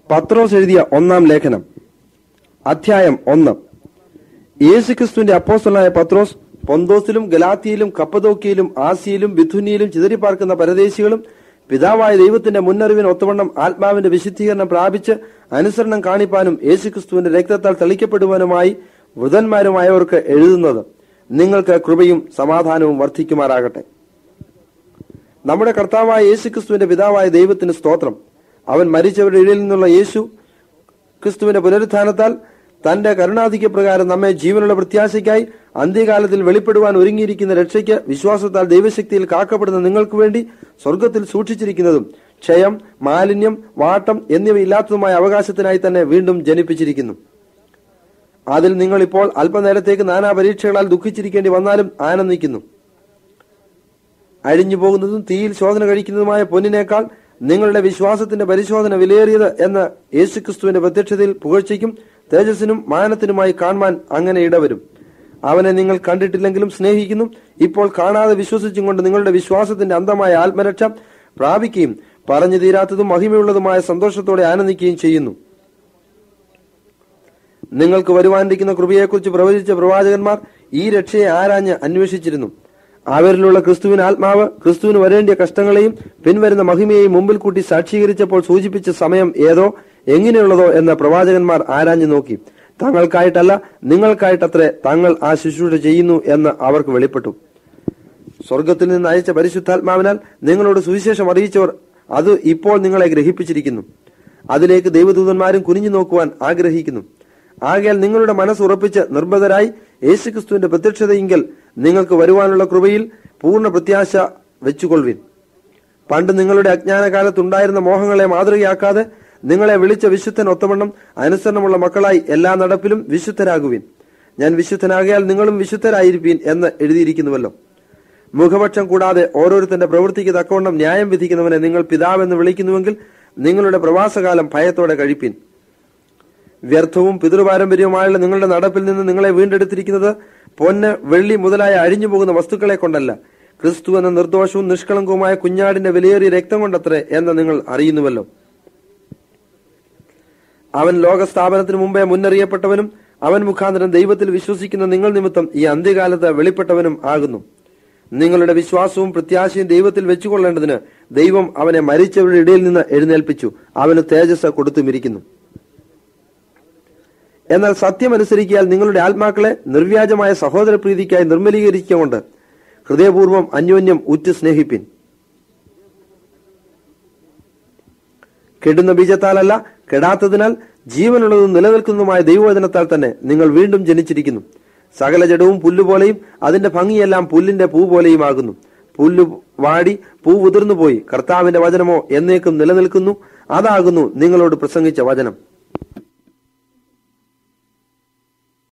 പത്രോസ് എഴുതിയ ഒന്നാം ലേഖനം അധ്യായം ഒന്ന് യേശുക്രിസ്തുവിന്റെ അപ്പോസ്തലനായ പത്രോസ് പൊന്തോസിലും ഗലാത്തിയിലും കപ്പതോക്കിയിലും ആസിയിലും ബിഥുനിയിലും ചിതറിപ്പാർക്കുന്ന പരദേശികളും പിതാവായ ദൈവത്തിന്റെ മുന്നറിവിന് ഒത്തവണ്ണം ആത്മാവിന്റെ വിശുദ്ധീകരണം പ്രാപിച്ച് അനുസരണം കാണിപ്പാനും യേശുക്രിസ്തുവിന്റെ രക്തത്താൽ തളിക്കപ്പെടുവാനുമായി വൃതന്മാരുമായവർക്ക് എഴുതുന്നത് നിങ്ങൾക്ക് കൃപയും സമാധാനവും വർദ്ധിക്കുമാറാകട്ടെ നമ്മുടെ കർത്താവായ യേശുക്രിസ്തുവിന്റെ പിതാവായ ദൈവത്തിന് സ്തോത്രം അവൻ മരിച്ചവരുടെ ഇടയിൽ നിന്നുള്ള യേശു ക്രിസ്തുവിന്റെ പുനരുത്ഥാനത്താൽ തന്റെ കരുണാധിക്യ പ്രകാരം നമ്മെ ജീവനുള്ള പ്രത്യാശയ്ക്കായി അന്ത്യകാലത്തിൽ വെളിപ്പെടുവാൻ ഒരുങ്ങിയിരിക്കുന്ന രക്ഷയ്ക്ക് വിശ്വാസത്താൽ ദൈവശക്തിയിൽ കാക്കപ്പെടുന്ന നിങ്ങൾക്ക് വേണ്ടി സ്വർഗത്തിൽ സൂക്ഷിച്ചിരിക്കുന്നതും ക്ഷയം മാലിന്യം വാട്ടം എന്നിവ ഇല്ലാത്തതുമായ അവകാശത്തിനായി തന്നെ വീണ്ടും ജനിപ്പിച്ചിരിക്കുന്നു അതിൽ നിങ്ങൾ ഇപ്പോൾ അല്പനേരത്തേക്ക് നാനാ പരീക്ഷകളാൽ ദുഃഖിച്ചിരിക്കേണ്ടി വന്നാലും ആനന്ദിക്കുന്നു അഴിഞ്ഞു പോകുന്നതും തീയിൽ ശോധന കഴിക്കുന്നതുമായ പൊന്നിനേക്കാൾ നിങ്ങളുടെ വിശ്വാസത്തിന്റെ പരിശോധന വിലയേറിയത് എന്ന യേശുക്രിസ്തുവിന്റെ പ്രത്യക്ഷതയിൽ പുകഴ്ചയ്ക്കും തേജസ്സിനും മാനത്തിനുമായി കാണുവാൻ അങ്ങനെ ഇടവരും അവനെ നിങ്ങൾ കണ്ടിട്ടില്ലെങ്കിലും സ്നേഹിക്കുന്നു ഇപ്പോൾ കാണാതെ വിശ്വസിച്ചും കൊണ്ട് നിങ്ങളുടെ വിശ്വാസത്തിന്റെ അന്തമായ ആത്മരക്ഷ പ്രാപിക്കുകയും പറഞ്ഞു തീരാത്തതും മഹിമയുള്ളതുമായ സന്തോഷത്തോടെ ആനന്ദിക്കുകയും ചെയ്യുന്നു നിങ്ങൾക്ക് വരുവാനിരിക്കുന്ന കൃപയെക്കുറിച്ച് പ്രവചിച്ച പ്രവാചകന്മാർ ഈ രക്ഷയെ ആരാഞ്ഞ് അന്വേഷിച്ചിരുന്നു അവരിലുള്ള ക്രിസ്തുവിന് ആത്മാവ് ക്രിസ്തുവിന് വരേണ്ടിയ കഷ്ടങ്ങളെയും പിൻവരുന്ന മഹിമയെയും മുമ്പിൽ കൂട്ടി സാക്ഷീകരിച്ചപ്പോൾ സൂചിപ്പിച്ച സമയം ഏതോ എങ്ങനെയുള്ളതോ എന്ന് പ്രവാചകന്മാർ ആരാഞ്ഞു നോക്കി തങ്ങൾക്കായിട്ടല്ല നിങ്ങൾക്കായിട്ടത്രേ തങ്ങൾ ആ ശുശ്രൂഷ ചെയ്യുന്നു എന്ന് അവർക്ക് വെളിപ്പെട്ടു സ്വർഗത്തിൽ നിന്ന് അയച്ച പരിശുദ്ധാത്മാവിനാൽ നിങ്ങളോട് സുവിശേഷം അറിയിച്ചവർ അത് ഇപ്പോൾ നിങ്ങളെ ഗ്രഹിപ്പിച്ചിരിക്കുന്നു അതിലേക്ക് ദൈവദൂതന്മാരും കുനിഞ്ഞു നോക്കുവാൻ ആഗ്രഹിക്കുന്നു ആകയാൽ നിങ്ങളുടെ മനസ്സ് ഉറപ്പിച്ച് നിർബന്ധരായി യേശുക്രിസ്തുവിന്റെ പ്രത്യക്ഷതയെങ്കിൽ നിങ്ങൾക്ക് വരുവാനുള്ള കൃപയിൽ പൂർണ്ണ പ്രത്യാശ വെച്ചുകൊള്ളുവിൻ പണ്ട് നിങ്ങളുടെ അജ്ഞാനകാലത്തുണ്ടായിരുന്ന മോഹങ്ങളെ മാതൃകയാക്കാതെ നിങ്ങളെ വിളിച്ച വിശുദ്ധൻ ഒത്തവണ്ണം അനുസരണമുള്ള മക്കളായി എല്ലാ നടപ്പിലും വിശുദ്ധരാകുവിൻ ഞാൻ വിശുദ്ധനാകയാൽ നിങ്ങളും വിശുദ്ധരായിരിപ്പീൻ എന്ന് എഴുതിയിരിക്കുന്നുവല്ലോ മുഖപക്ഷം കൂടാതെ ഓരോരുത്തന്റെ പ്രവൃത്തിക്ക് തക്കവണ്ണം ന്യായം വിധിക്കുന്നവനെ നിങ്ങൾ പിതാവെന്ന് വിളിക്കുന്നുവെങ്കിൽ നിങ്ങളുടെ പ്രവാസകാലം ഭയത്തോടെ കഴിപ്പിൻ വ്യർത്ഥവും പിതൃപാരമ്പര്യവുമായുള്ള നിങ്ങളുടെ നടപ്പിൽ നിന്ന് നിങ്ങളെ വീണ്ടെടുത്തിരിക്കുന്നത് പൊന്ന് വെള്ളി മുതലായ അഴിഞ്ഞു പോകുന്ന വസ്തുക്കളെ കൊണ്ടല്ല ക്രിസ്തു എന്ന നിർദോഷവും നിഷ്കളങ്കവുമായ കുഞ്ഞാടിന്റെ വിലയേറിയ രക്തം കൊണ്ടത്രേ എന്ന് നിങ്ങൾ അറിയുന്നുവല്ലോ അവൻ ലോകസ്ഥാപനത്തിന് മുമ്പേ മുന്നറിയപ്പെട്ടവനും അവൻ മുഖാന്തരം ദൈവത്തിൽ വിശ്വസിക്കുന്ന നിങ്ങൾ നിമിത്തം ഈ അന്ത്യകാലത്ത് വെളിപ്പെട്ടവനും ആകുന്നു നിങ്ങളുടെ വിശ്വാസവും പ്രത്യാശയും ദൈവത്തിൽ വെച്ചുകൊള്ളേണ്ടതിന് ദൈവം അവനെ മരിച്ചവരുടെ ഇടയിൽ നിന്ന് എഴുന്നേൽപ്പിച്ചു അവന് തേജസ് കൊടുത്തുമിരിക്കുന്നു എന്നാൽ സത്യമനുസരിക്കാൻ നിങ്ങളുടെ ആത്മാക്കളെ നിർവ്യാജമായ സഹോദര പ്രീതിക്കായി നിർമ്മലീകരിച്ചുകൊണ്ട് ഹൃദയപൂർവ്വം അന്യോന്യം ഉറ്റു സ്നേഹിപ്പിൻ കെടുന്ന ബീജത്താലല്ല കെടാത്തതിനാൽ ജീവനുള്ളതും നിലനിൽക്കുന്നതുമായ ദൈവവചനത്താൽ തന്നെ നിങ്ങൾ വീണ്ടും ജനിച്ചിരിക്കുന്നു സകല ജഡവും പുല്ലുപോലെയും അതിന്റെ ഭംഗിയെല്ലാം പുല്ലിന്റെ പൂ പോലെയും ആകുന്നു പുല്ല് വാടി പൂ ഉതിർന്നു പോയി കർത്താവിന്റെ വചനമോ എന്നേക്കും നിലനിൽക്കുന്നു അതാകുന്നു നിങ്ങളോട് പ്രസംഗിച്ച വചനം